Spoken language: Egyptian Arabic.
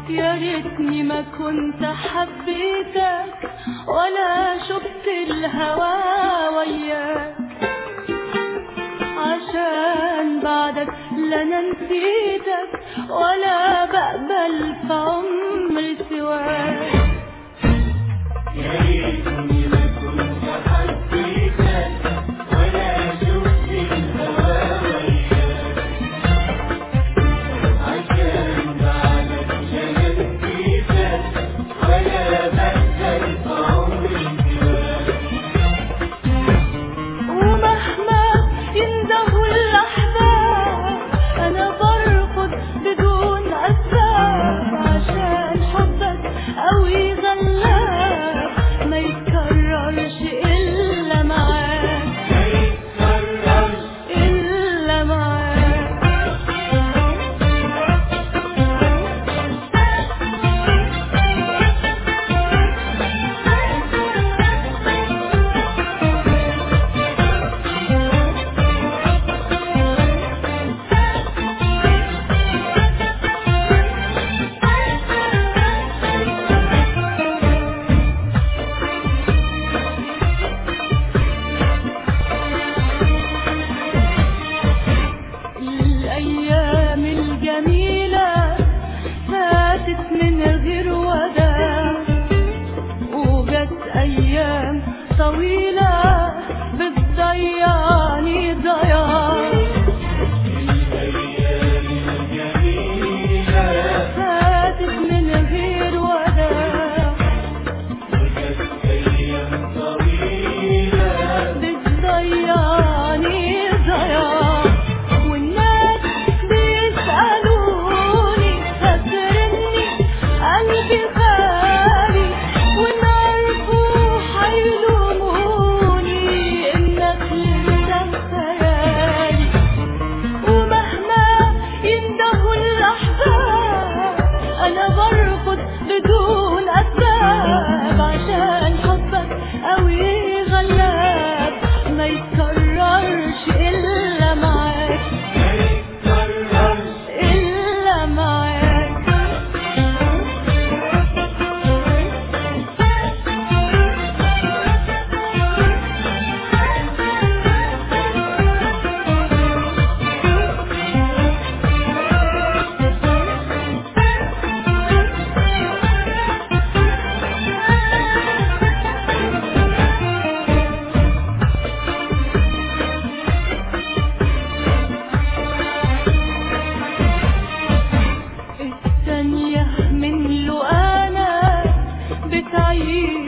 يا ريتني ما كنت حبيتك ولا شفت الهوى وياك عشان بعدك لا انا نسيتك ولا بقبل في عمري سواك يا ريتني ما كنت حبيتك ولا شفت الهوى وياك عشان بعدك لا نسيتك ولا بحزن في عمري سواك ومهما يندهوا الأحباب أنا برفض بدون أسباب عشان حبك قوي غلاب ما يتكررش إلا معاك ما يتكررش إلا معاك الأيام الجميلة فاتت من غير وداع وجت أيام طويلة بتضيعني ضياع الأيام الجميلة فاتت من غير وداع وجت أيام طويلة بتضيعني ضياع والناس بيسألوني فاكرني قلبي خالي ونعرفوا حيلوموني إنك لسه خيالي ومهما يندهوا الأحباب أنا برفض بدون أسباب عشان حبك قوي غلاب ما يتكررش إلا معاك ما يتكررش إلا معاك الثانية من له أنا بتعيش